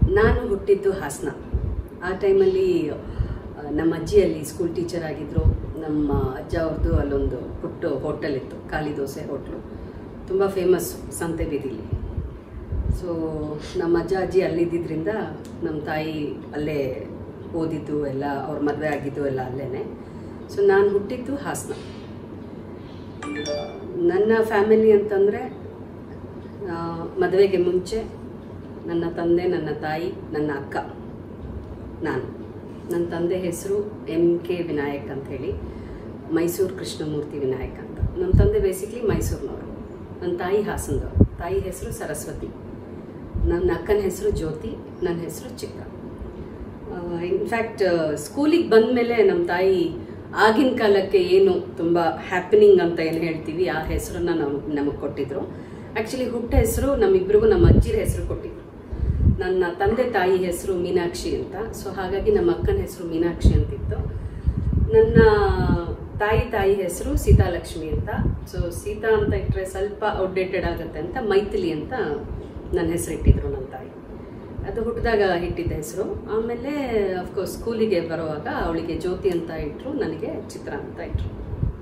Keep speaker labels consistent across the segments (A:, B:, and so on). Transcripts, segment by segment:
A: ನಾನು ಹುಟ್ಟಿದ್ದು ಹಾಸನ ಆ ಟೈಮಲ್ಲಿ ಆ, ನಮ್ಮ ಅಜ್ಜಿ ಅಲ್ಲಿ ಸ್ಕೂಲ್ ಟೀಚರ್ ಆಗಿದ್ದರು ನಮ್ಮ ಅಜ್ಜ ಅವ್ರದ್ದು ಅಲ್ಲೊಂದು ಪುಟ್ಟ ಹೋಟೆಲ್ ಇತ್ತು ಖಾಲಿ ದೋಸೆ ಹೋಟ್ಲು ತುಂಬ ಫೇಮಸ್ಸು ಸಂತೆ ಬೀದಿಲಿ ಸೊ ನಮ್ಮ ಅಜ್ಜ ಅಜ್ಜಿ ಅಲ್ಲಿದ್ದರಿಂದ ನಮ್ಮ ತಾಯಿ ಅಲ್ಲೇ ಓದಿದ್ದು ಎಲ್ಲ ಅವ್ರ ಮದುವೆ ಆಗಿದ್ದು ಎಲ್ಲ ಅಲ್ಲೇ ಸೊ ನಾನು ಹುಟ್ಟಿದ್ದು ಹಾಸನ ನನ್ನ ಫ್ಯಾಮಿಲಿ ಅಂತಂದರೆ ಮದುವೆಗೆ ಮುಂಚೆ ನನ್ನ ತಂದೆ ನನ್ನ ತಾಯಿ ನನ್ನ ಅಕ್ಕ ನಾನು ನನ್ನ ತಂದೆ ಹೆಸರು ಎಮ್ ಕೆ ವಿನಾಯಕ್ ಅಂತ ಹೇಳಿ ಮೈಸೂರು ಕೃಷ್ಣಮೂರ್ತಿ ವಿನಾಯಕ್ ಅಂತ ನಮ್ಮ ತಂದೆ ಬೇಸಿಕ್ಲಿ ಮೈಸೂರಿನವರು ನನ್ನ ತಾಯಿ ಹಾಸನದವರು ತಾಯಿ ಹೆಸರು ಸರಸ್ವತಿ ನನ್ನ ಅಕ್ಕನ ಹೆಸರು ಜ್ಯೋತಿ ನನ್ನ ಹೆಸರು ಚಿತ್ರ ಇನ್ಫ್ಯಾಕ್ಟ್ ಸ್ಕೂಲಿಗೆ ಬಂದಮೇಲೆ ನಮ್ಮ ತಾಯಿ ಆಗಿನ ಕಾಲಕ್ಕೆ ಏನು ತುಂಬ ಹ್ಯಾಪನಿಂಗ್ ಅಂತ ಏನು ಹೇಳ್ತೀವಿ ಆ ಹೆಸರನ್ನ ನಮಗೆ ನಮಗೆ ಕೊಟ್ಟಿದ್ರು ಆ್ಯಕ್ಚುಲಿ ಹುಟ್ಟ ಹೆಸರು ನಮ್ಮಿಬ್ರಿಗೂ ನಮ್ಮ ಅಜ್ಜಿರ ಹೆಸರು ಕೊಟ್ಟಿದ್ರು ನನ್ನ ತಂದೆ ತಾಯಿ ಹೆಸರು ಮೀನಾಕ್ಷಿ ಅಂತ ಸೊ ಹಾಗಾಗಿ ನಮ್ಮ ಅಕ್ಕನ ಹೆಸರು ಮೀನಾಕ್ಷಿ ಅಂತಿತ್ತು ನನ್ನ ತಾಯಿ ತಾಯಿ ಹೆಸರು ಸೀತಾಲಕ್ಷ್ಮಿ ಅಂತ ಸೊ ಸೀತಾ ಅಂತ ಇಟ್ಟರೆ ಸ್ವಲ್ಪ ಔಟ್ಡೇಟೆಡ್ ಆಗುತ್ತೆ ಅಂತ ಮೈಥಿಲಿ ಅಂತ ನನ್ನ ಹೆಸರು ಇಟ್ಟಿದ್ರು ನನ್ನ ತಾಯಿ ಅದು ಹುಟ್ಟಿದಾಗ ಇಟ್ಟಿದ್ದ ಹೆಸರು ಆಮೇಲೆ ಅಫ್ಕೋರ್ಸ್ ಸ್ಕೂಲಿಗೆ ಬರುವಾಗ ಅವಳಿಗೆ ಜ್ಯೋತಿ ಅಂತ ಇಟ್ಟರು ನನಗೆ ಚಿತ್ರ ಅಂತ ಇಟ್ಟರು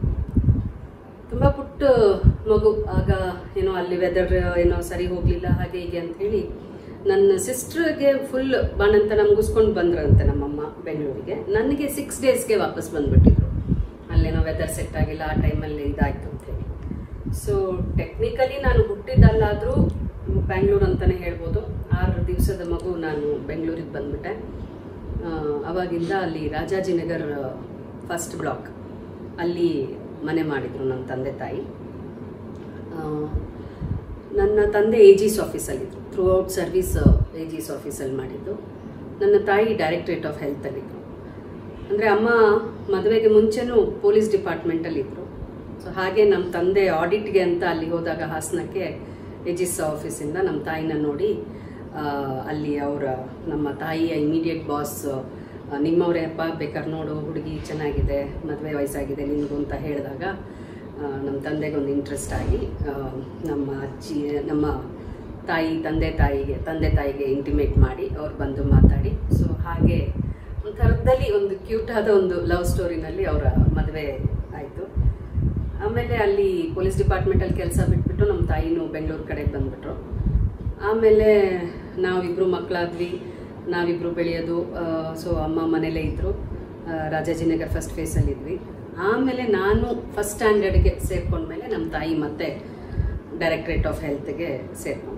A: ತುಂಬ ಪುಟ್ಟ ಮಗು ಆಗ ಏನೋ ಅಲ್ಲಿ ವೆದರ್ ಏನೋ ಸರಿ ಹೋಗಲಿಲ್ಲ ಹಾಗೆ ಹೀಗೆ ಅಂತ ಹೇಳಿ ನನ್ನ ಸಿಸ್ಟ್ರಿಗೆ ಫುಲ್ ಬಾಣಂತನ ಮುಗಿಸ್ಕೊಂಡು ಬಂದ್ರಂತೆ ನಮ್ಮಮ್ಮ ಬೆಂಗಳೂರಿಗೆ ನನಗೆ ಸಿಕ್ಸ್ ಡೇಸ್ಗೆ ವಾಪಸ್ ಬಂದ್ಬಿಟ್ಟಿದ್ರು ಅಲ್ಲೇನೋ ವೆದರ್ ಸೆಟ್ ಆಗಿಲ್ಲ ಆ ಟೈಮಲ್ಲಿ ಇದಾಯಿತು ಅಂತೇಳಿ ಸೊ ಟೆಕ್ನಿಕಲಿ ನಾನು ಹುಟ್ಟಿದ್ದಲ್ಲಾದರೂ ಬ್ಯಾಂಗ್ಳೂರು ಅಂತಲೇ ಹೇಳ್ಬೋದು ಆರು ದಿವಸದ ಮಗು ನಾನು ಬೆಂಗಳೂರಿಗೆ ಬಂದ್ಬಿಟ್ಟೆ ಆ, ಅವಾಗಿಂದ ಅಲ್ಲಿ ರಾಜಾಜಿನಗರ್ ಫಸ್ಟ್ ಬ್ಲಾಕ್ ಅಲ್ಲಿ ಮನೆ ಮಾಡಿದರು ನನ್ನ ತಂದೆ ತಾಯಿ ಆ, ನನ್ನ ತಂದೆ ಎ ಜಿಸ್ ಆಫೀಸಲ್ಲಿದ್ದರು throughout service A G's ಆಫೀಸಲ್ಲಿ ಮಾಡಿದ್ದು ನನ್ನ ತಾಯಿ ಡೈರೆಕ್ಟ್ರೇಟ್ ಆಫ್ ಹೆಲ್ತಲ್ಲಿದ್ದರು ಅಂದರೆ ಅಮ್ಮ ಮದುವೆಗೆ ಮುಂಚೆನೂ ಪೊಲೀಸ್ ಡಿಪಾರ್ಟ್ಮೆಂಟಲ್ಲಿದ್ದರು ಸೊ ಹಾಗೆ ನಮ್ಮ ತಂದೆ ಆಡಿಟ್ಗೆ ಅಂತ ಅಲ್ಲಿ ಹೋದಾಗ ಹಾಸನಕ್ಕೆ ಎಜಿಸ್ ಆಫೀಸಿಂದ ನಮ್ಮ ತಾಯಿನ ನೋಡಿ ಆ, ಅಲ್ಲಿ ಅವರ ನಮ್ಮ ತಾಯಿಯ ಇಮಿಡಿಯೇಟ್ ಬಾಸ್ ನಿಮ್ಮವರೇ ಅಪ್ಪ ಬೇಕಾದ್ರೆ ನೋಡು ಹುಡುಗಿ ಚೆನ್ನಾಗಿದೆ ಮದುವೆ ವಯಸ್ಸಾಗಿದೆ ನಿನಗೂ ಅಂತ ಹೇಳಿದಾಗ ಆ, ನಮ್ಮ ತಂದೆಗೊಂದು ಇಂಟ್ರೆಸ್ಟ್ ಆಗಿ ಆ, ನಮ್ಮ ಅಜ್ಜಿ ನಮ್ಮ ತಾಯಿ ತಂದೆ ತಾಯಿಗೆ ತಂದೆ ತಾಯಿಗೆ ಇಂಟಿಮೇಟ್ ಮಾಡಿ ಅವ್ರು ಬಂದು ಮಾತಾಡಿ ಸೊ ಹಾಗೆ ಒಂಥರದಲ್ಲಿ ಒಂದು ಕ್ಯೂಟ್ ಆದ ಒಂದು ಲವ್ ಸ್ಟೋರಿನಲ್ಲಿ ಅವರ ಮದುವೆ ಆಯಿತು ಆಮೇಲೆ ಅಲ್ಲಿ ಪೊಲೀಸ್ ಡಿಪಾರ್ಟ್ಮೆಂಟಲ್ಲಿ ಕೆಲಸ ಬಿಟ್ಬಿಟ್ಟು ನಮ್ಮ ತಾಯಿನೂ ಬೆಂಗಳೂರು ಕಡೆಗೆ ಬಂದ್ಬಿಟ್ರು ಆಮೇಲೆ ನಾವಿಬ್ಬರು ಮಕ್ಕಳಾದ್ವಿ ನಾವಿಬ್ಬರು ಬೆಳೆಯೋದು ಸೊ ಅಮ್ಮ ಮನೇಲೇ ಇದ್ದರು ರಾಜಾಜಿನಗರ್ ಫಸ್ಟ್ ಫೇಸಲ್ಲಿದ್ವಿ ಆಮೇಲೆ ನಾನು ಫಸ್ಟ್ ಸ್ಟ್ಯಾಂಡರ್ಡ್ಗೆ ಸೇರ್ಕೊಂಡ್ಮೇಲೆ ನಮ್ಮ ತಾಯಿ ಮತ್ತೆ ಡೈರೆಕ್ಟ್ರೇಟ್ ಆಫ್ ಹೆಲ್ತ್ಗೆ ಸೇರ್ಕೊಂಡ್ರು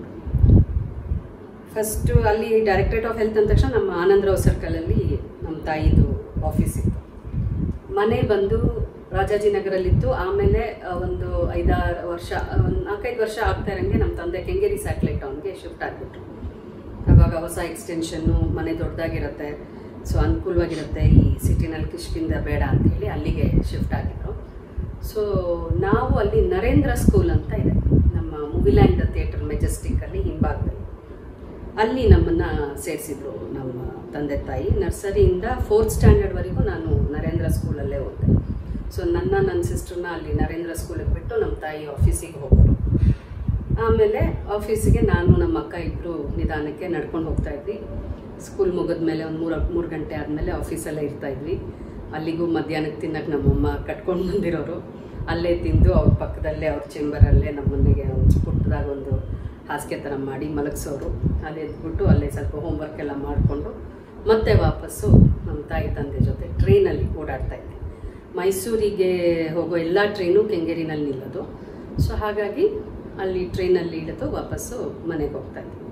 A: ಫಸ್ಟು ಅಲ್ಲಿ ಡೈರೆಕ್ಟ್ರೇಟ್ ಆಫ್ ಹೆಲ್ತ್ ಅಂದ ತಕ್ಷಣ ನಮ್ಮ ಆನಂದರಾವ್ ಸರ್ಕಲಲ್ಲಿ ನಮ್ಮ ತಾಯಿದು ಆಫೀಸ್ ಇತ್ತು ಮನೆ ಬಂದು ರಾಜಾಜಿನಗರಲ್ಲಿತ್ತು ಆಮೇಲೆ ಆ, ಒಂದು ಐದಾರು ವರ್ಷ ಒಂದು ನಾಲ್ಕೈದು ವರ್ಷ ಆಗ್ತಾ ಇರಂಗೆ ನಮ್ಮ ತಂದೆ ಕೆಂಗೇರಿ ಸ್ಯಾಟಲೈಟ್ ಟೌನ್ಗೆ ಶಿಫ್ಟ್ ಆಗಿಬಿಟ್ರು ಅವಾಗ ಹೊಸ ಎಕ್ಸ್ಟೆನ್ಷನ್ನು ಮನೆ ದೊಡ್ಡದಾಗಿರುತ್ತೆ ಸೊ ಅನುಕೂಲವಾಗಿರುತ್ತೆ ಈ ಸಿಟಿನಲ್ಲಿ ಕಿಷ್ಕಿಂದ ಬೇಡ ಅಂತ ಹೇಳಿ ಅಲ್ಲಿಗೆ ಶಿಫ್ಟ್ ಆಗಿದ್ರು ಸೊ ನಾವು ಅಲ್ಲಿ ನರೇಂದ್ರ ಸ್ಕೂಲ್ ಅಂತ ಇದೆ ನಮ್ಮ ಮೂವಿಲ್ಯಾಂಡ್ ಥಿಯೇಟರ್ ಮೆಜೆಸ್ಟಿಕ್ಕಲ್ಲಿ ಹಿಂಭಾಗದಲ್ಲಿ ಅಲ್ಲಿ ನಮ್ಮನ್ನು ಸೇರಿಸಿದ್ರು ನಮ್ಮ ತಂದೆ ತಾಯಿ ನರ್ಸರಿಯಿಂದ ಫೋರ್ತ್ ಸ್ಟ್ಯಾಂಡರ್ಡ್ವರೆಗೂ ನಾನು ನರೇಂದ್ರ ಸ್ಕೂಲಲ್ಲೇ ಓದಿದೆ ಸೊ ನನ್ನ ನನ್ನ ಸಿಸ್ಟರ್ನ ಅಲ್ಲಿ ನರೇಂದ್ರ ಸ್ಕೂಲಿಗೆ ಬಿಟ್ಟು ನಮ್ಮ ತಾಯಿ ಆಫೀಸಿಗೆ ಹೋಗೋರು ಆಮೇಲೆ ಆಫೀಸಿಗೆ ನಾನು ನಮ್ಮ ಅಕ್ಕ ಇಬ್ಬರು ನಿಧಾನಕ್ಕೆ ನಡ್ಕೊಂಡು ಹೋಗ್ತಾ ಇದ್ವಿ ಸ್ಕೂಲ್ ಮುಗಿದ್ಮೇಲೆ ಒಂದು ಮೂರು ಮೂರು ಗಂಟೆ ಆದಮೇಲೆ ಆಫೀಸಲ್ಲೇ ಇರ್ತಾ ಇದ್ವಿ ಅಲ್ಲಿಗೂ ಮಧ್ಯಾಹ್ನಕ್ಕೆ ತಿನ್ನಕ್ಕೆ ನಮ್ಮಮ್ಮ ಕಟ್ಕೊಂಡು ಬಂದಿರೋರು ಅಲ್ಲೇ ತಿಂದು ಅವ್ರ ಪಕ್ಕದಲ್ಲೇ ಅವ್ರ ಚೇಂಬರಲ್ಲೇ ನಮ್ಮನೆಗೆ ಒಂದು ಪುಟ್ಟದಾಗ ಒಂದು ಹಾಸಿಗೆ ಥರ ಮಾಡಿ ಮಲಗಿಸೋರು ಅಲ್ಲಿ ಎದ್ಬಿಟ್ಟು ಅಲ್ಲೇ ಸ್ವಲ್ಪ ಹೋಮ್ವರ್ಕ್ ಎಲ್ಲ ಮಾಡಿಕೊಂಡು ಮತ್ತೆ ವಾಪಸ್ಸು ನಮ್ಮ ತಾಯಿ ತಂದೆ ಜೊತೆ ಟ್ರೈನಲ್ಲಿ ಓಡಾಡ್ತಾ ಇದ್ದೆ ಮೈಸೂರಿಗೆ ಹೋಗೋ ಎಲ್ಲ ಟ್ರೈನು ಕೆಂಗೇರಿನಲ್ಲಿ ನಿಲ್ಲೋದು ಸೊ ಹಾಗಾಗಿ ಅಲ್ಲಿ ಟ್ರೈನಲ್ಲಿ ಇಳಿದು ವಾಪಸ್ಸು ಮನೆಗೆ ಹೋಗ್ತಾ ಇದ್ದೆ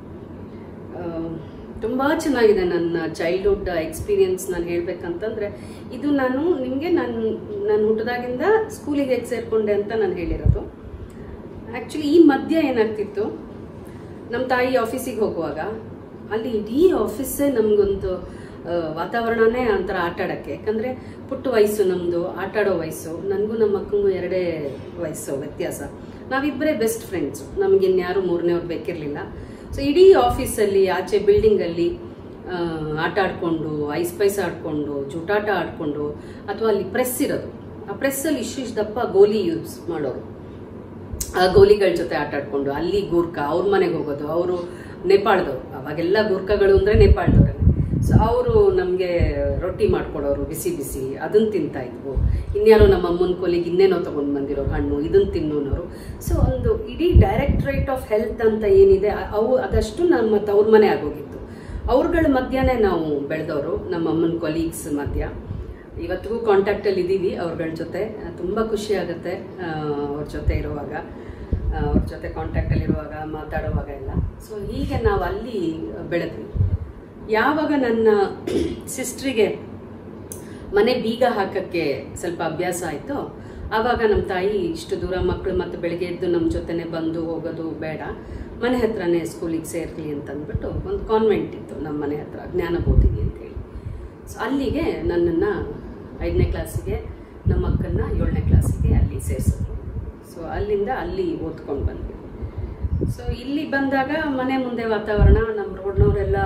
A: ತುಂಬ ಚೆನ್ನಾಗಿದೆ ನನ್ನ ಚೈಲ್ಡ್ಹುಡ್ ಎಕ್ಸ್ಪೀರಿಯನ್ಸ್ ನಾನು ಹೇಳ್ಬೇಕಂತಂದರೆ ಇದು ನಾನು ನಿಮಗೆ ನಾನು ನಾನು ಹುಟ್ಟಿದಾಗಿಂದ ಸ್ಕೂಲಿಗೆ ಹೇಗೆ ಸೇರಿಕೊಂಡೆ ಅಂತ ನಾನು ಹೇಳಿರೋದು ಆ್ಯಕ್ಚುಲಿ ಈ ಮಧ್ಯ ಏನಾಗ್ತಿತ್ತು ನಮ್ಮ ತಾಯಿ ಆಫೀಸಿಗೆ ಹೋಗುವಾಗ ಅಲ್ಲಿ ಇಡೀ ಆಫೀಸೇ ನಮಗೊಂದು ಆ, ವಾತಾವರಣನೇ ಒಂಥರ ಆಟ ಆಡೋಕ್ಕೆ ಯಾಕಂದರೆ ಪುಟ್ಟ ವಯಸ್ಸು ನಮ್ಮದು ಆಟ ಆಡೋ ವಯಸ್ಸು ನನಗೂ ನಮ್ಮ ಅಕ್ಕಂಗೂ ಎರಡೇ ವಯಸ್ಸು ವ್ಯತ್ಯಾಸ ನಾವಿಬ್ಬರೇ ಬೆಸ್ಟ್ ಫ್ರೆಂಡ್ಸು ನಮಗಿನ್ಯಾರು ಮೂರನೇವ್ರು ಬೇಕಿರಲಿಲ್ಲ ಸೊ ಇಡೀ ಆಫೀಸಲ್ಲಿ ಆಚೆ ಬಿಲ್ಡಿಂಗಲ್ಲಿ ಆಟ ಆಡಿಕೊಂಡು ಐಸ್ ಪೈಸ್ ಆಡಿಕೊಂಡು ಜೂಟಾಟ ಆಡಿಕೊಂಡು ಅಥವಾ ಅಲ್ಲಿ ಪ್ರೆಸ್ ಇರೋದು ಆ ಪ್ರೆಸ್ಸಲ್ಲಿ ಇಷ್ಟು ದಪ್ಪ ಗೋಲಿ ಯೂಸ್ ಮಾಡೋರು ಆ ಗೋಲಿಗಳ ಜೊತೆ ಆಟ ಆಡ್ಕೊಂಡು ಅಲ್ಲಿ ಗೂರ್ಕ ಅವ್ರ ಮನೆಗೆ ಹೋಗೋದು ಅವರು ನೇಪಾಳದವ್ರು ಅವಾಗೆಲ್ಲ ಗೂರ್ಖಗಳು ಅಂದರೆ ನೇಪಾಳದವ್ರೆ ಸೊ ಅವರು ನಮಗೆ ರೊಟ್ಟಿ ಮಾಡ್ಕೊಡೋರು ಬಿಸಿ ಬಿಸಿ ಅದನ್ನ ತಿಂತಾ ಇದ್ವು ಇನ್ಯಾರೋ ನಮ್ಮ ಅಮ್ಮನ ಕೊಲಿಗೆ ಇನ್ನೇನೋ ತೊಗೊಂಡು ಬಂದಿರೋ ಹಣ್ಣು ಇದನ್ನ ತಿನ್ನೋನವರು ಸೊ ಒಂದು ಇಡೀ ಡೈರೆಕ್ಟ್ರೇಟ್ ಆಫ್ ಹೆಲ್ತ್ ಅಂತ ಏನಿದೆ ಅ- ಅವು ಅದಷ್ಟು ನಮ್ಮ ತವ್ರ ಮನೆ ಆಗೋಗಿತ್ತು ಅವ್ರಗಳ ಮಧ್ಯನೇ ನಾವು ಬೆಳೆದವರು ನಮ್ಮ ಅಮ್ಮನ ಕೊಲೀಗ್ಸ್ ಮಧ್ಯ ಇವತ್ತಿಗೂ ಕಾಂಟ್ಯಾಕ್ಟಲ್ಲಿ ಇದ್ದೀವಿ ಅವ್ರಗಳ ಜೊತೆ ತುಂಬ ಖುಷಿ ಆಗುತ್ತೆ ಆ, ಅವ್ರ ಜೊತೆ ಇರುವಾಗ ಆ, ಅವ್ರ ಜೊತೆ ಕಾಂಟ್ಯಾಕ್ಟಲ್ಲಿರುವಾಗ ಮಾತಾಡುವಾಗ ಎಲ್ಲ ಸೊ ಹೀಗೆ ನಾವು ಅಲ್ಲಿ ಬೆಳೆದ್ವಿ ಯಾವಾಗ ನನ್ನ ಸಿಸ್ಟ್ರಿಗೆ ಮನೆ ಬೀಗ ಹಾಕಕ್ಕೆ ಸ್ವಲ್ಪ ಅಭ್ಯಾಸ ಆಯಿತು ಆವಾಗ ನಮ್ಮ ತಾಯಿ ಇಷ್ಟು ದೂರ ಮಕ್ಕಳು ಮತ್ತು ಬೆಳಿಗ್ಗೆ ಎದ್ದು ನಮ್ಮ ಜೊತೆನೆ ಬಂದು ಹೋಗೋದು ಬೇಡ ಮನೆ ಹತ್ರನೇ ಸ್ಕೂಲಿಗೆ ಸೇರ್ಲಿ ಅಂತ ಅಂದ್ಬಿಟ್ಟು ಒಂದು ಕಾನ್ವೆಂಟ್ ಇತ್ತು ನಮ್ಮ ಮನೆ ಹತ್ರ ಜ್ಞಾನಬೋಧಿನಿ ಅಂತೇಳಿ ಸೊ ಅಲ್ಲಿಗೆ ನನ್ನನ್ನು ಐದನೇ ಕ್ಲಾಸಿಗೆ ನಮ್ಮ ಅಕ್ಕನ್ನ ಏಳನೇ ಕ್ಲಾಸಿಗೆ ಅಲ್ಲಿ ಸೇರಿಸಿದ್ರು ಸೊ ಅಲ್ಲಿಂದ ಅಲ್ಲಿ ಓದ್ಕೊಂಡು ಬಂದ್ವಿ ಸೊ ಇಲ್ಲಿ ಬಂದಾಗ ಮನೆ ಮುಂದೆ ವಾತಾವರಣ ನಮ್ಮ ರೋಡ್ನವರೆಲ್ಲ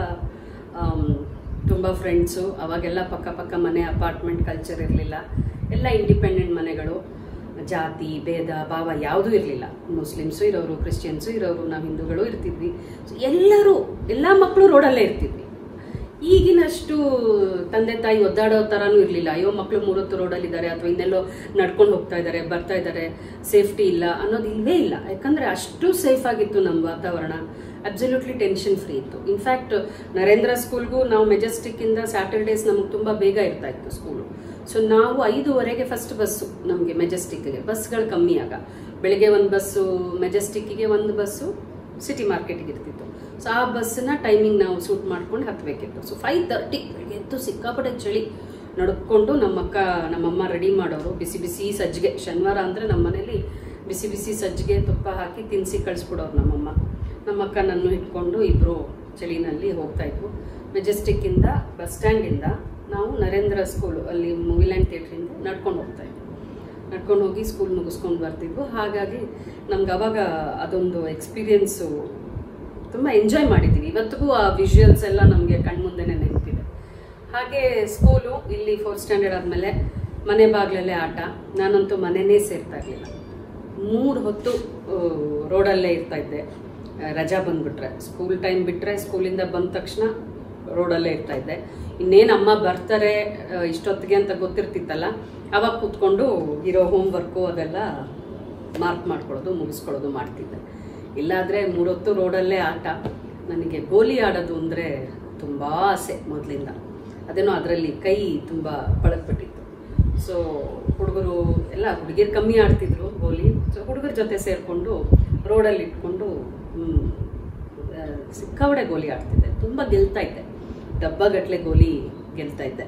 A: ತುಂಬ ಫ್ರೆಂಡ್ಸು ಅವಾಗೆಲ್ಲ ಪಕ್ಕ ಪಕ್ಕ ಮನೆ ಅಪಾರ್ಟ್ಮೆಂಟ್ ಕಲ್ಚರ್ ಇರಲಿಲ್ಲ ಎಲ್ಲ ಇಂಡಿಪೆಂಡೆಂಟ್ ಮನೆಗಳು ಜಾತಿ ಭೇದ ಭಾವ ಯಾವುದೂ ಇರಲಿಲ್ಲ ಮುಸ್ಲಿಮ್ಸು ಇರೋರು ಕ್ರಿಶ್ಚಿಯನ್ಸು ಇರೋರು ನಾವು ಹಿಂದೂಗಳು ಇರ್ತಿದ್ವಿ ಸೊ ಎಲ್ಲರೂ ಎಲ್ಲ ಮಕ್ಕಳು ರೋಡಲ್ಲೇ ಇರ್ತಿದ್ವಿ ಈಗಿನಷ್ಟು ತಂದೆ ತಾಯಿ ಒದ್ದಾಡೋ ಥರನೂ ಇರಲಿಲ್ಲ ಅಯ್ಯೋ ಮಕ್ಕಳು ಮೂರೊತ್ತು ರೋಡಲ್ಲಿದ್ದಾರೆ ಅಥವಾ ಇನ್ನೆಲ್ಲೋ ನಡ್ಕೊಂಡು ಹೋಗ್ತಾ ಇದ್ದಾರೆ ಬರ್ತಾ ಇದ್ದಾರೆ ಸೇಫ್ಟಿ ಇಲ್ಲ ಅನ್ನೋದು ಇಲ್ಲವೇ ಇಲ್ಲ ಯಾಕಂದರೆ ಅಷ್ಟು ಸೇಫ್ ಆಗಿತ್ತು ನಮ್ಮ ವಾತಾವರಣ ಅಬ್ಸಲ್ಯೂಟ್ಲಿ ಟೆನ್ಷನ್ ಫ್ರೀ ಇತ್ತು ಇನ್ಫ್ಯಾಕ್ಟ್ ನರೇಂದ್ರ ಸ್ಕೂಲ್ಗೂ ನಾವು ಮೆಜೆಸ್ಟಿಕ್ಕಿಂದ ಸ್ಯಾಟರ್ಡೇಸ್ ನಮಗೆ ತುಂಬ ಬೇಗ ಇರ್ತಾ ಇತ್ತು ಸ್ಕೂಲು ಸೊ ನಾವು ಐದೂವರೆಗೆ ಫಸ್ಟ್ ಬಸ್ಸು ನಮಗೆ ಮೆಜೆಸ್ಟಿಕ್ಗೆ ಬಸ್ಗಳು ಕಮ್ಮಿ ಆಗ ಬೆಳಿಗ್ಗೆ ಒಂದು ಬಸ್ಸು ಮೆಜೆಸ್ಟಿಕ್ಕಿಗೆ ಒಂದು ಬಸ್ಸು ಸಿಟಿ ಮಾರ್ಕೆಟಿಗೆ ಇರ್ತಿತ್ತು ಸೊ ಆ ಬಸ್ಸನ್ನ ಟೈಮಿಂಗ್ ನಾವು ಸೂಟ್ ಮಾಡ್ಕೊಂಡು ಹತ್ತಬೇಕಿತ್ತು ಸೊ ಫೈವ್ ತರ್ಟಿ ಬೆಳಿಗ್ಗೆ ಎದ್ದು ಸಿಕ್ಕಾಪಟ್ಟೆ ಚಳಿ ನಡ್ಕೊಂಡು ನಮ್ಮ ಅಕ್ಕ ನಮ್ಮಮ್ಮ ರೆಡಿ ಮಾಡೋರು ಬಿಸಿ ಬಿಸಿ ಸಜ್ಜಿಗೆ ಶನಿವಾರ ಅಂದರೆ ನಮ್ಮ ಮನೇಲಿ ಬಿಸಿ ಬಿಸಿ ಸಜ್ಜಿಗೆ ತುಪ್ಪ ಹಾಕಿ ತಿನ್ನಿಸಿ ಕಳಿಸ್ಬಿಡೋರು ನಮ್ಮಮ್ಮ ನಮ್ಮ ಅಕ್ಕ ನನ್ನ ಇಟ್ಕೊಂಡು ಇಬ್ಬರು ಚಳಿನಲ್ಲಿ ಹೋಗ್ತಾ ಇದ್ವು ಮೆಜೆಸ್ಟಿಕ್ಕಿಂದ ಬಸ್ ಸ್ಟ್ಯಾಂಡಿಂದ ನಾವು ನರೇಂದ್ರ ಸ್ಕೂಲು ಅಲ್ಲಿ ಮೂವಿಲ್ಯಾಂಡ್ ಥಿಯೇಟ್ರಿಂದ ನಡ್ಕೊಂಡು ಹೋಗ್ತಾ ಇದ್ವಿ ನಡ್ಕೊಂಡು ಹೋಗಿ ಸ್ಕೂಲ್ ಮುಗಿಸ್ಕೊಂಡು ಬರ್ತಿದ್ವು ಹಾಗಾಗಿ ನಮ್ಗೆ ಅವಾಗ ಅದೊಂದು ಎಕ್ಸ್ಪೀರಿಯನ್ಸು ತುಂಬ ಎಂಜಾಯ್ ಮಾಡಿದ್ದೀವಿ ಇವತ್ತಿಗೂ ಆ ವಿಜುವಲ್ಸ್ ಎಲ್ಲ ನಮಗೆ ಕಣ್ಮುಂದೆನೇ ನೆನಪಿದೆ ಹಾಗೆ ಸ್ಕೂಲು ಇಲ್ಲಿ ಫೋರ್ತ್ ಸ್ಟ್ಯಾಂಡರ್ಡ್ ಆದಮೇಲೆ ಮನೆ ಬಾಗಿಲಲ್ಲೇ ಆಟ ನಾನಂತೂ ಮನೆಯೇ ಸೇರ್ತಾ ಇರಲಿಲ್ಲ ಮೂರು ಹೊತ್ತು ಆ, ರೋಡಲ್ಲೇ ಇರ್ತಾ ಇದ್ದೆ ಆ, ರಜಾ ಬಂದ್ಬಿಟ್ರೆ ಸ್ಕೂಲ್ ಟೈಮ್ ಬಿಟ್ಟರೆ ಸ್ಕೂಲಿಂದ ಬಂದ ತಕ್ಷಣ ರೋಡಲ್ಲೇ ಇರ್ತಾ ಇದ್ದೆ ಇನ್ನೇನು ಅಮ್ಮ ಬರ್ತಾರೆ ಆ, ಇಷ್ಟೊತ್ತಿಗೆ ಅಂತ ಗೊತ್ತಿರ್ತಿತ್ತಲ್ಲ ಅವಾಗ ಕೂತ್ಕೊಂಡು ಇರೋ ಹೋಮ್ವರ್ಕು ಅದೆಲ್ಲ ಮಾರ್ಕ್ ಮಾಡ್ಕೊಳ್ಳೋದು ಮುಗಿಸ್ಕೊಳ್ಳೋದು ಮಾಡ್ತಿದ್ದೆ ಇಲ್ಲಾದರೆ ಮೂರೊತ್ತು ರೋಡಲ್ಲೇ ಆಟ ನನಗೆ ಗೋಲಿ ಆಡೋದು ಅಂದರೆ ತುಂಬ ಆಸೆ ಮೊದಲಿಂದ ಅದೇನೋ ಅದರಲ್ಲಿ ಕೈ ತುಂಬ ಪಳಗ್ಬಿಟ್ಟಿತ್ತು ಸೊ ಹುಡುಗರು ಎಲ್ಲ ಹುಡುಗಿರು ಕಮ್ಮಿ ಆಡ್ತಿದ್ರು ಗೋಲಿ ಸೊ ಹುಡುಗರ ಜೊತೆ ಸೇರಿಕೊಂಡು ರೋಡಲ್ಲಿ ಇಟ್ಕೊಂಡು ಹ್ಮ್, ಆ, ಸಿಕ್ಕಾಬಡೆ ಗೋಲಿ ಆಡ್ತಿದ್ದೆ ತುಂಬ ಗೆಲ್ತಾ ಇದ್ದೆ ಡಬ್ಬಗಟ್ಟಲೆ ಗೋಲಿ ಗೆಲ್ತಾ ಇದ್ದೆ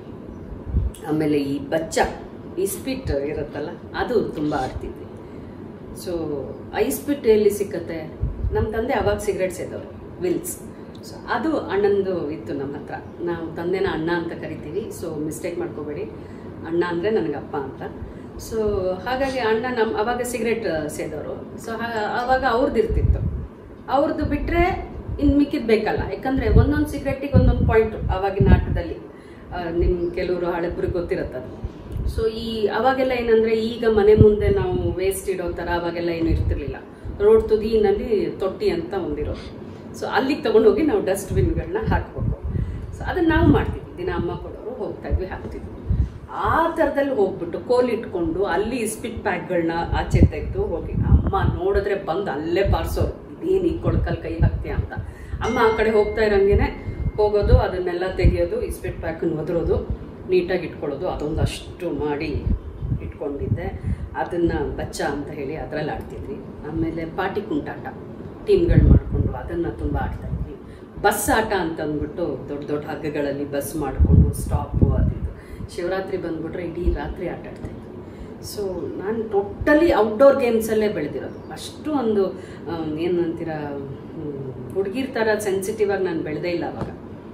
A: ಆಮೇಲೆ ಈ ಬಚ್ಚ ಇಸ್ಪಿಟ್ ಇರುತ್ತಲ್ಲ ಅದು ತುಂಬ ಆಡ್ತಿದ್ವಿ ಸೊ ಐಸ್ಪಿಟ್ ಎಲ್ಲಿ ಸಿಕ್ಕತ್ತೆ ನಮ್ಮ ತಂದೆ ಅವಾಗ ಸಿಗರೇಟ್ ಸೇದವರು ವಿಲ್ಸ್ ಸೊ ಅದು ಅಣ್ಣಂದು ಇತ್ತು ನಮ್ಮ ಹತ್ರ ನಾವು ತಂದೆನ ಅಣ್ಣ ಅಂತ ಕರಿತೀವಿ ಸೊ ಮಿಸ್ಟೇಕ್ ಮಾಡ್ಕೋಬೇಡಿ ಅಣ್ಣ ಅಂದರೆ ನನಗೆ ಅಪ್ಪ ಅಂತ ಸೊ ಹಾಗಾಗಿ ಅಣ್ಣ ನಮ್ಮ ಅವಾಗ ಸಿಗರೇಟ್ ಸೇದವರು ಸೊ ಆವಾಗ ಅವ್ರದ್ದು ಇರ್ತಿತ್ತು ಅವ್ರದ್ದು ಬಿಟ್ಟರೆ ಇನ್ನು ಮಿಕ್ಕಿದ್ ಬೇಕಲ್ಲ ಯಾಕಂದರೆ ಒಂದೊಂದು ಸಿಗರೆಟ್ಟಿಗೆ ಒಂದೊಂದು ಪಾಯಿಂಟು ಆವಾಗಿನ ಆಟದಲ್ಲಿ ನಿಮ್ಮ ಕೆಲವರು ಹಳೆಬ್ರಿಗೆ ಗೊತ್ತಿರತ್ತದು ಸೊ ಈ ಅವಾಗೆಲ್ಲ ಏನಂದರೆ ಈಗ ಮನೆ ಮುಂದೆ ನಾವು ವೇಸ್ಟ್ ಇಡೋ ಥರ ಅವಾಗೆಲ್ಲ ಏನು ಇರ್ತಿರ್ಲಿಲ್ಲ ರೋಡ್ ತುದಿನಲ್ಲಿ ತೊಟ್ಟಿ ಅಂತ ಒಂದಿರೋದು ಸೊ ಅಲ್ಲಿಗೆ ತೊಗೊಂಡೋಗಿ ನಾವು ಡಸ್ಟ್ಬಿನ್ಗಳನ್ನ ಹಾಕಬೇಕು ಸೊ ಅದನ್ನು ನಾವು ಮಾಡ್ತೀವಿ ದಿನ ಅಮ್ಮ ಕೊಡೋರು ಹೋಗ್ತಾ ಇದ್ವಿ ಹಾಕ್ತಿದ್ವಿ ಆ ಥರದಲ್ಲಿ ಹೋಗ್ಬಿಟ್ಟು ಕೋಲ್ ಇಟ್ಕೊಂಡು ಅಲ್ಲಿ ಇಸ್ಪಿಟ್ ಪ್ಯಾಕ್ಗಳನ್ನ ಆಚೆ ತೆಗೆದು ಹೋಗಿ ಅಮ್ಮ ನೋಡಿದ್ರೆ ಬಂದು ಅಲ್ಲೇ ಬಾರಿಸೋರು ಇದೇನು ಈ ಕೊಳಕಲ್ಲಿ ಕೈ ಹಾಕ್ತೀಯ ಅಂತ ಅಮ್ಮ ಆ ಕಡೆ ಹೋಗ್ತಾ ಇರೋಂಗೆನೆ ಹೋಗೋದು ಅದನ್ನೆಲ್ಲ ತೆಗೆಯೋದು ಇಸ್ಪಿಟ್ ಪ್ಯಾಕನ್ನು ಒದರೋದು ನೀಟಾಗಿ ಇಟ್ಕೊಳ್ಳೋದು ಅದೊಂದು ಅಷ್ಟು ಮಾಡಿ ಇಟ್ಕೊಂಡಿದ್ದೆ ಅದನ್ನು ಬಚ್ಚ ಅಂತ ಹೇಳಿ ಅದರಲ್ಲಿ ಆಡ್ತಿದ್ವಿ ಆಮೇಲೆ ಪಾಟಿ ಕುಂಟಾಟ ಟೀಮ್ಗಳು ಮಾಡಿಕೊಂಡು ಅದನ್ನು ತುಂಬ ಆಡ್ತಾ ಇದ್ವಿ ಬಸ್ ಆಟ ಅಂತ ಅಂದ್ಬಿಟ್ಟು ದೊಡ್ಡ ದೊಡ್ಡ ಹಗ್ಗಗಳಲ್ಲಿ ಬಸ್ ಮಾಡಿಕೊಂಡು ಸ್ಟಾಪು ಅದು ಇದು ಶಿವರಾತ್ರಿ ಬಂದ್ಬಿಟ್ರೆ ಇಡೀ ರಾತ್ರಿ ಆಟ ಆಡ್ತಾ ಇದ್ವಿ ಸೊ ನಾನು ಟೋಟಲಿ ಔಟ್ಡೋರ್ ಗೇಮ್ಸಲ್ಲೇ ಬೆಳೆದಿರೋದು ಅಷ್ಟು ಒಂದು ಆಮ್, ಏನಂತೀರ ಹುಡುಗಿರ್ ಥರ ಸೆನ್ಸಿಟಿವ್ ಆಗಿ ನಾನು ಬೆಳೆದೇ ಇಲ್ಲ ಅವಾಗ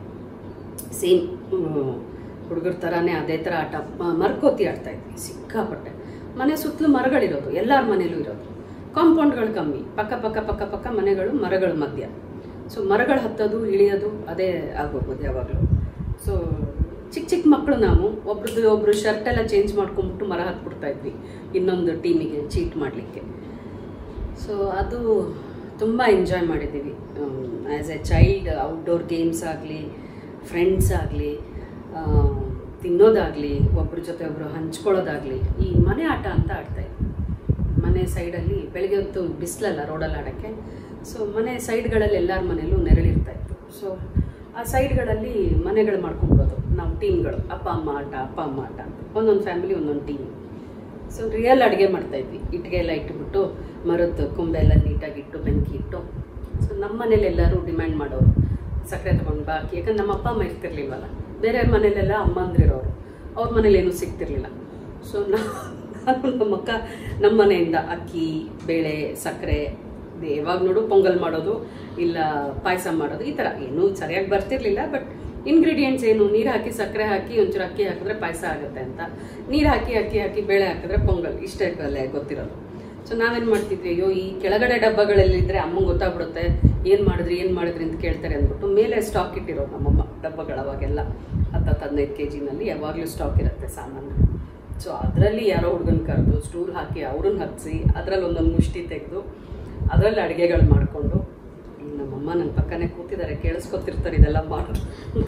A: ಸೇಮ್ ಹುಡುಗರ ಥರನೇ ಅದೇ ಥರ ಆಟ ಮ- ಮರ್ಕೋತಿ ಆಡ್ತಾ ಇದ್ವಿ ಸಿಕ್ಕಾಪಟ್ಟೆ ಮನೆ ಸುತ್ತಲೂ ಮರಗಳಿರೋದು ಎಲ್ಲರ ಮನೇಲೂ ಇರೋದು ಕಾಂಪೌಂಡ್ಗಳು ಕಮ್ಮಿ ಪಕ್ಕ ಪಕ್ಕ ಪಕ್ಕ ಪಕ್ಕ ಮನೆಗಳು ಮರಗಳ ಮಧ್ಯ ಸೊ ಮರಗಳು ಹತ್ತೋದು ಇಳಿಯೋದು ಅದೇ ಆಗೋಗೋದು ಯಾವಾಗಲೂ ಸೊ ಚಿಕ್ಕ ಚಿಕ್ಕ ಮಕ್ಕಳು ನಾವು ಒಬ್ರದ್ದು ಒಬ್ರು ಶರ್ಟ್ ಎಲ್ಲ ಚೇಂಜ್ ಮಾಡ್ಕೊಂಬಿಟ್ಟು ಮರ ಹತ್ಬಿಡ್ತಾ ಇದ್ವಿ ಇನ್ನೊಂದು ಟೀಮಿಗೆ ಚೀಟ್ ಮಾಡಲಿಕ್ಕೆ ಸೊ ಅದು ತುಂಬ ಎಂಜಾಯ್ ಮಾಡಿದ್ದೀವಿ as a child outdoor games ಆಗಲಿ ಫ್ರೆಂಡ್ಸ್ ಆಗಲಿ ತಿನ್ನೋದಾಗಲಿ ಒಬ್ಬರ ಜೊತೆ ಒಬ್ಬರು ಹಂಚ್ಕೊಳ್ಳೋದಾಗಲಿ ಈ ಮನೆ ಆಟ ಅಂತ ಆಡ್ತಾಯಿದ್ವಿ ಮನೆ ಸೈಡಲ್ಲಿ ಬೆಳಗ್ಗೆ ಹೊತ್ತು ಬಿಸಿಲಲ್ಲ ರೋಡಲ್ಲಿ ಆಡೋಕ್ಕೆ ಸೊ ಮನೆ ಸೈಡ್ಗಳಲ್ಲಿ ಎಲ್ಲರ ಮನೇಲೂ ನೆರಳಿರ್ತಾ ಇತ್ತು ಸೊ ಆ ಸೈಡ್ಗಳಲ್ಲಿ ಮನೆಗಳು ಮಾಡ್ಕೊಂಡ್ಬಿಡೋದು ನಾವು ಟೀಮ್ಗಳು ಅಪ್ಪ ಅಮ್ಮ ಆಟ ಅಪ್ಪ ಅಮ್ಮ ಆಟ ಅಂತ ಒಂದೊಂದು ಫ್ಯಾಮಿಲಿ ಒಂದೊಂದು ಟೀಮ್ ಸೊ ರಿಯಲ್ ಅಡುಗೆ ಮಾಡ್ತಾಯಿದ್ವಿ ಇಟ್ಟಿಗೆ ಎಲ್ಲ ಇಟ್ಬಿಟ್ಟು ಮರದ್ದು ಕೊಂಬೆ ಎಲ್ಲ ನೀಟಾಗಿ ಇಟ್ಟು ಬೆಂಕಿ ಇಟ್ಟು ಸೊ ನಮ್ಮ ಮನೇಲಿ ಎಲ್ಲರೂ ಡಿಮ್ಯಾಂಡ್ ಮಾಡೋರು ಸಕ್ಕರೆ ತೊಗೊಂಡು ಬಾಕಿ ಯಾಕಂದ್ರೆ ನಮ್ಮ ಅಪ್ಪ ಅಮ್ಮ ಇರ್ತಿರ್ಲಿಲ್ವಲ್ಲ ಬೇರೆಯವ್ರ ಮನೇಲೆಲ್ಲ ಅಮ್ಮಂದಿರೋರು ಅವ್ರ ಮನೇಲಿ ಏನೂ ಸಿಗ್ತಿರ್ಲಿಲ್ಲ ಸೊ ನಾನು ನಮ್ಮ ಅಕ್ಕ ನಮ್ಮ ಮನೆಯಿಂದ ಅಕ್ಕಿ ಬೇಳೆ ಸಕ್ಕರೆ ಯಾವಾಗ ನೋಡು ಪೊಂಗಲ್ ಮಾಡೋದು ಇಲ್ಲ ಪಾಯಸ ಮಾಡೋದು ಈ ಥರ ಏನೂ ಸರಿಯಾಗಿ ಬರ್ತಿರ್ಲಿಲ್ಲ ಬಟ್ ಇಂಗ್ರೀಡಿಯೆಂಟ್ಸ್ ಏನು ನೀರು ಹಾಕಿ ಸಕ್ಕರೆ ಹಾಕಿ ಒಂಚೂರು ಅಕ್ಕಿ ಹಾಕಿದ್ರೆ ಪಾಯಸ ಆಗುತ್ತೆ ಅಂತ ನೀರು ಹಾಕಿ ಅಕ್ಕಿ ಹಾಕಿ ಬೇಳೆ ಹಾಕಿದ್ರೆ ಪೊಂಗಲ್ ಇಷ್ಟೇ ಅಲ್ಲೇ ಗೊತ್ತಿರೋದು ಸೊ ನಾವೇನು ಮಾಡ್ತಿದ್ವಿ ಅಯ್ಯೋ ಈ ಕೆಳಗಡೆ ಡಬ್ಬಗಳಲ್ಲಿದ್ದರೆ ಅಮ್ಮಂಗೆ ಗೊತ್ತಾಗ್ಬಿಡುತ್ತೆ ಏನು ಮಾಡಿದ್ರಿ ಏನು ಮಾಡಿದ್ರಿ ಅಂತ ಕೇಳ್ತಾರೆ ಅಂದ್ಬಿಟ್ಟು ಮೇಲೆ ಸ್ಟಾಕ್ ಇಟ್ಟಿರೋ ನಮ್ಮಮ್ಮ ಡಬ್ಬಗಳು ಅವಾಗೆಲ್ಲ ಹತ್ತತ್ತು ಹದಿನೈದು ಕೆ ಜಿನಲ್ಲಿ ಯಾವಾಗಲೂ ಸ್ಟಾಕ್ ಇರುತ್ತೆ ಸಾಮಾನು ಸೊ ಅದರಲ್ಲಿ ಯಾರೋ ಹುಡುಗನ ಕರೆದು ಸ್ಟೂಲ್ ಹಾಕಿ ಅವ್ರನ್ನ ಹತ್ತಿಸಿ ಅದರಲ್ಲಿ ಒಂದೊಂದು ಮುಷ್ಟಿ ತೆಗೆದು ಅದರಲ್ಲಿ ಅಡುಗೆಗಳು ಮಾಡಿಕೊಂಡು ನಮ್ಮಮ್ಮ ನನ್ನ ಪಕ್ಕನೇ ಕೂತಿದ್ದಾರೆ ಕೇಳಿಸ್ಕೊತಿರ್ತಾರೆ ಇದೆಲ್ಲ ಮಾಡೋದು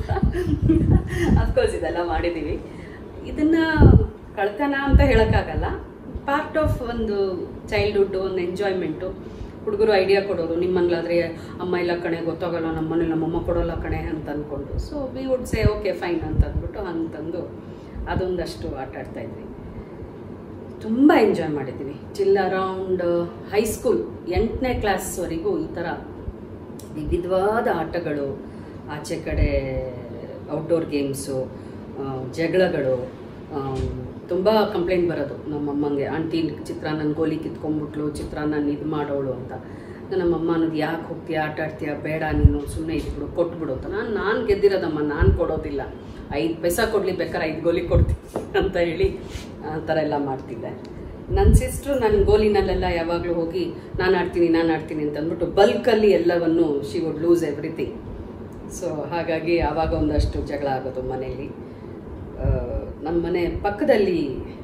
A: ಅಫ್ಕೋರ್ಸ್ ಇದೆಲ್ಲ ಮಾಡಿದ್ದೀವಿ ಇದನ್ನ ಕಳ್ತನ ಅಂತ ಹೇಳೋಕ್ಕಾಗಲ್ಲ ಪಾರ್ಟ್ ಆಫ್ ಒಂದು ಚೈಲ್ಡ್ಹುಡ್ ಒಂದು ಎಂಜಾಯ್ಮೆಂಟು ಹುಡುಗರು ಐಡಿಯಾ ಕೊಡೋರು ನಿಮ್ಮನ್ಲಾದ್ರೆ ಅಮ್ಮ ಇಲ್ಲ ಕಣೆ ಗೊತ್ತಾಗಲ್ಲ ನಮ್ಮ ಮನೇಲಿ ನಮ್ಮಮ್ಮ ಕೊಡೋಲ್ಲ ಕಣೆ ಅಂತ ಅಂದ್ಕೊಂಡು so we would say okay fine ಅಂತ ಅಂದ್ಬಿಟ್ಟು ಅಂತಂದು ಅದೊಂದಷ್ಟು ಆಟ ಆಡ್ತಾ ಇದ್ವಿ ತುಂಬ ಎಂಜಾಯ್ ಮಾಡಿದ್ದೀವಿ ಟಿಲ್ ಅರೌಂಡ್ ಹೈಸ್ಕೂಲ್ ಎಂಟನೇ ಕ್ಲಾಸ್ವರೆಗೂ ಈ ಥರ ವಿವಿಧವಾದ ಆಟಗಳು ಆಚೆ ಕಡೆ ಔಟ್ಡೋರ್ ಗೇಮ್ಸು ಜಗಳಗಳು ತುಂಬ ಕಂಪ್ಲೇಂಟ್ ಬರೋದು ನಮ್ಮಮ್ಮಂಗೆ ಆಂಟಿ ಚಿತ್ರಾನ್ನ ಗೋಲಿ ಕಿತ್ಕೊಂಡ್ಬಿಟ್ಲು ಚಿತ್ರಾನ್ನ ಇದು ಮಾಡೋಳು ಅಂತ ನಮ್ಮಮ್ಮ ಅನ್ನೋದು ಯಾಕೆ ಹೋಗ್ತೀಯ ಆಟ ಆಡ್ತೀಯ ಬೇಡ ನೀನು ಸುಮ್ಮನೆ ಇದ್ಬಿಡು ಕೊಟ್ಬಿಡು ಅಂತ ನಾನು ನಾನು ಗೆದ್ದಿರೋದಮ್ಮ ನಾನು ಕೊಡೋದಿಲ್ಲ ಐದು ಪೈಸಾ ಕೊಡಲಿ ಬೇಕಾದ್ರೆ ಐದು ಗೋಲಿ ಕೊಡ್ತೀನಿ ಅಂತ ಹೇಳಿ ಆ ಥರ ಎಲ್ಲ ಮಾಡ್ತಿದ್ದೆ ನನ್ನ ಸಿಸ್ಟ್ರು ನನ್ನ ಗೋಲಿನಲ್ಲೆಲ್ಲ ಯಾವಾಗಲೂ ಹೋಗಿ ನಾನು ಆಡ್ತೀನಿ ನಾನು ಆಡ್ತೀನಿ ಅಂತ ಅಂದ್ಬಿಟ್ಟು ಬಲ್ಕಲ್ಲಿ ಎಲ್ಲವನ್ನು she would lose everything so ಹಾಗಾಗಿ ಆವಾಗ ಒಂದಷ್ಟು ಜಗಳ ಆಗೋದು ಮನೆಯಲ್ಲಿ ನಮ್ಮ ಮನೆ ಪಕ್ಕದಲ್ಲಿ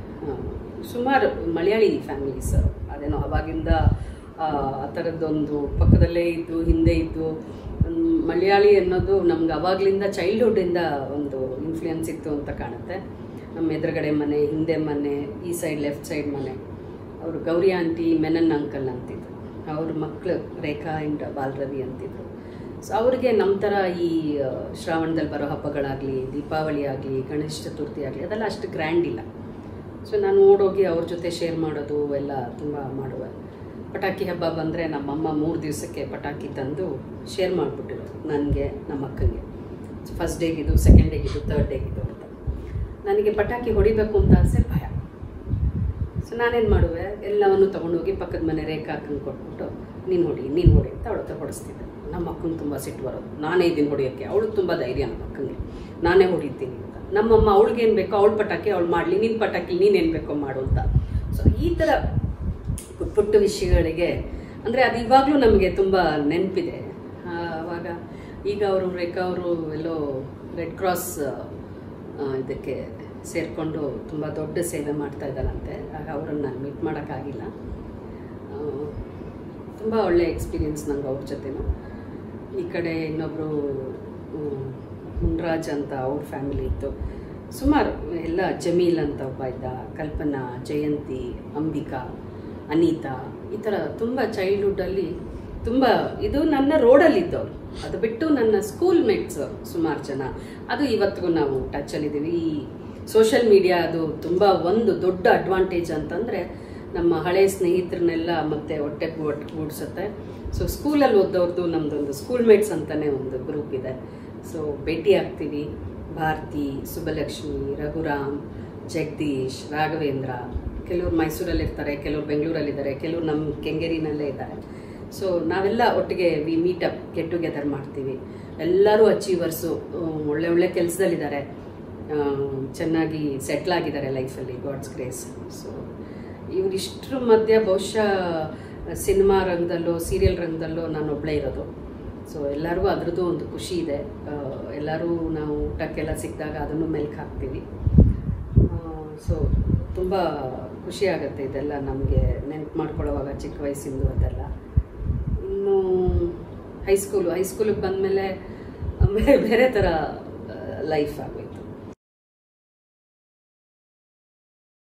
A: ಸುಮಾರು ಮಲಯಾಳಿ ಫ್ಯಾಮಿಲೀಸ್ ಅದೇನೋ ಅವಾಗಿಂದ ಆ ಥರದ್ದೊಂದು ಪಕ್ಕದಲ್ಲೇ ಇದ್ದು ಹಿಂದೆ ಇದ್ದು ಮಲಯಾಳಿ ಅನ್ನೋದು ನಮ್ಗೆ ಅವಾಗಲಿಂದ ಚೈಲ್ಡ್ಹುಡ್ಡಿಂದ ಒಂದು ಇನ್ಫ್ಲೂಯೆನ್ಸ್ ಇತ್ತು ಅಂತ ಕಾಣುತ್ತೆ ನಮ್ಮ ಎದುರುಗಡೆ ಮನೆ ಹಿಂದೆ ಮನೆ ಈ ಸೈಡ್ ಲೆಫ್ಟ್ ಸೈಡ್ ಮನೆ ಅವರು ಗೌರಿ ಆಂಟಿ ಮೆನನ್ ಅಂಕಲ್ ಅಂತಿದ್ರು ಅವ್ರ ಮಕ್ಕಳು ರೇಖಾ ಆ್ಯಂಡ್ ಬಾಲರವಿ ಅಂತಿದ್ರು ಸೊ ಅವ್ರಿಗೆ ನಮ್ಮ ಥರ ಈ ಶ್ರಾವಣದಲ್ಲಿ ಬರೋ ಹಬ್ಬಗಳಾಗಲಿ ದೀಪಾವಳಿ ಆಗಲಿ ಗಣೇಶ ಚತುರ್ಥಿ ಆಗಲಿ ಅದೆಲ್ಲ ಅಷ್ಟು ಗ್ರ್ಯಾಂಡ್ ಇಲ್ಲ ಸೊ ನಾನು ಓಡೋಗಿ ಅವ್ರ ಜೊತೆ ಶೇರ್ ಮಾಡೋದು ಎಲ್ಲ ತುಂಬ ಮಾಡುವೆ ಪಟಾಕಿ ಹಬ್ಬ ಬಂದರೆ ನಮ್ಮಮ್ಮ ಮೂರು ದಿವಸಕ್ಕೆ ಪಟಾಕಿ ತಂದು ಶೇರ್ ಮಾಡಿಬಿಟ್ಟಿರೋದು ನನಗೆ ನಮ್ಮ ಅಕ್ಕನಿಗೆ ಫಸ್ಟ್ ಡೇಗಿದು ಸೆಕೆಂಡ್ ಡೇಗಿದು ತರ್ಡ್ ಡೇಗಿದು ಅಂತ ನನಗೆ ಪಟಾಕಿ ಹೊಡಿಬೇಕು ಅಂತ ಆಸೆ ಭಯ ಸೊ ನಾನೇನು ಮಾಡುವೆ ಎಲ್ಲವನ್ನು ತೊಗೊಂಡೋಗಿ ಪಕ್ಕದ ಮನೆ ರೇಖಾ ಅಕ್ಕನ ಕೊಟ್ಬಿಟ್ಟು ನೀನು ಹೊಡಿ ನೀನು ಹೊಡಿ ಅಂತ ಅವಳ ಹತ್ರ ಹೊಡಿಸ್ತಿದ್ದೆ ನಮ್ಮ ಅಕ್ಕನ ತುಂಬ ಸಿಟ್ಟು ಬರೋದು ನಾನೇ ಇದ್ದೀನಿ ಹೊಡಿಯೋಕ್ಕೆ ಅವಳು ತುಂಬ ಧೈರ್ಯ ನಮ್ಮ ಅಕ್ಕನಿಗೆ ನಾನೇ ಹೊಡಿತೀನಿ ಅಂತ ನಮ್ಮಮ್ಮ ಅವಳಿಗೆ ಏನು ಬೇಕೋ ಅವಳ ಪಟಾಕಿ ಅವಳು ಮಾಡಲಿ ನಿನ್ನ ಪಟಾಕಿ ನೀನೇನು ಬೇಕೋ ಮಾಡು ಅಂತ ಸೊ ಈ ಥರ ಪುಟ್ಟ ಪುಟ್ಟ ವಿಷಯಗಳಿಗೆ ಅಂದರೆ ಅದು ಇವಾಗಲೂ ನಮಗೆ ತುಂಬ ನೆನಪಿದೆ ಆವಾಗ ಈಗ ಅವರು ರೇಖಾ ಅವರು ಎಲ್ಲೋ ರೆಡ್ ಕ್ರಾಸ್ ಇದಕ್ಕೆ ಸೇರಿಕೊಂಡು ತುಂಬ ದೊಡ್ಡ ಸೇವೆ ಮಾಡ್ತಾ ಇದ್ದಾರಂತೆ ಆಗ ಅವರನ್ನು ನಾನು ಮೀಟ್ ಮಾಡೋಕ್ಕಾಗಿಲ್ಲ ತುಂಬ ಒಳ್ಳೆ ಎಕ್ಸ್ಪೀರಿಯನ್ಸ್ ನಂಗೆ ಅವ್ರ ಜೊತೆನೂ ಈ ಕಡೆ ಇನ್ನೊಬ್ಬರು ಮುನ್ರಾಜ್ ಅಂತ ಅವ್ರ ಫ್ಯಾಮಿಲಿ ಇತ್ತು ಸುಮಾರು ಎಲ್ಲ ಜಮೀಲ್ ಅಂತ ಒಬ್ಬ ಇದ್ದ ಕಲ್ಪನಾ ಜಯಂತಿ ಅಂಬಿಕಾ ಅನೀತಾ ಈ ಥರ ತುಂಬ ಚೈಲ್ಡ್ಹುಡ್ಡಲ್ಲಿ ತುಂಬ ಇದು ನನ್ನ ರೋಡಲ್ಲಿದ್ದವ್ರು ಅದು ಬಿಟ್ಟು ನನ್ನ ಸ್ಕೂಲ್ ಮೇಟ್ಸ್ ಸುಮಾರು ಜನ ಅದು ಇವತ್ತಿಗೂ ನಾವು ಟಚಲ್ಲಿದ್ದೀವಿ ಈ ಸೋಷಿಯಲ್ ಮೀಡಿಯಾ ಅದು ತುಂಬ ಒಂದು ದೊಡ್ಡ ಅಡ್ವಾಂಟೇಜ್ ಅಂತಂದರೆ ನಮ್ಮ ಹಳೆ ಸ್ನೇಹಿತರನ್ನೆಲ್ಲ ಮತ್ತೆ ಹೊಟ್ಟೆ ಒಟ್ಟುಗೂಡಿಸುತ್ತೆ ಸೊ ಸ್ಕೂಲಲ್ಲಿ ಓದೋರ್ದು ನಮ್ಮದೊಂದು ಸ್ಕೂಲ್ ಮೇಟ್ಸ್ ಅಂತಲೇ ಒಂದು ಗ್ರೂಪ್ ಇದೆ ಸೊ ಭೇಟಿ ಆಗ್ತೀವಿ ಭಾರತಿ ಸುಬ್ಬಲಕ್ಷ್ಮಿ ರಘುರಾಮ್ ಜಗದೀಶ್ ರಾಘವೇಂದ್ರ ಕೆಲವ್ರು ಮೈಸೂರಲ್ಲಿ ಇರ್ತಾರೆ ಕೆಲವ್ರು ಬೆಂಗಳೂರಲ್ಲಿದ್ದಾರೆ ಕೆಲವ್ರು ನಮ್ಮ ಕೆಂಗೇರಿನಲ್ಲೇ ಇದ್ದಾರೆ ಸೊ ನಾವೆಲ್ಲ ಒಟ್ಟಿಗೆ we meet up get together ಮಾಡ್ತೀವಿ ಎಲ್ಲರೂ ಅಚೀವರ್ಸು ಒಳ್ಳೆ ಒಳ್ಳೆ ಕೆಲಸದಲ್ಲಿದ್ದಾರೆ ಚೆನ್ನಾಗಿ ಸೆಟ್ಲ್ ಆಗಿದ್ದಾರೆ ಲೈಫಲ್ಲಿ ಗಾಡ್ಸ್ ಗ್ರೇಸ್ ಸೊ ಇವರಿಷ್ಟರ ಮಧ್ಯೆ ಬಹುಶಃ ಸಿನಿಮಾ ರಂಗದಲ್ಲೋ ಸೀರಿಯಲ್ ರಂಗದಲ್ಲೋ ನಾನು ಒಬ್ಬಳೇ ಇರೋದು ಸೊ ಎಲ್ಲರಿಗೂ ಅದ್ರದ್ದು ಒಂದು ಖುಷಿ ಇದೆ ಎಲ್ಲರೂ ನಾವು ಊಟಕ್ಕೆಲ್ಲ ಸಿಕ್ಕಿದಾಗ ಅದನ್ನು ಮೆಲ್ಕ್ ಹಾಕ್ತೀವಿ ಸೊ ತುಂಬ ಖುಷಿ ಆಗುತ್ತೆ ಇದೆಲ್ಲ ನಮಗೆ ನೆನ್ಪು ಮಾಡ್ಕೊಳ್ಳೋವಾಗ ಚಿಕ್ಕ ವಯಸ್ಸಿಂದು ಅದೆಲ್ಲ ಇನ್ನು ನಾನು ಹೈಸ್ಕೂಲು ಹೈಸ್ಕೂಲಿಗೆ ಬಂದಮೇಲೆ ಬೇರೆ ಬೇರೆ ಥರ ಲೈಫ್ ಆಗೋಯ್ತು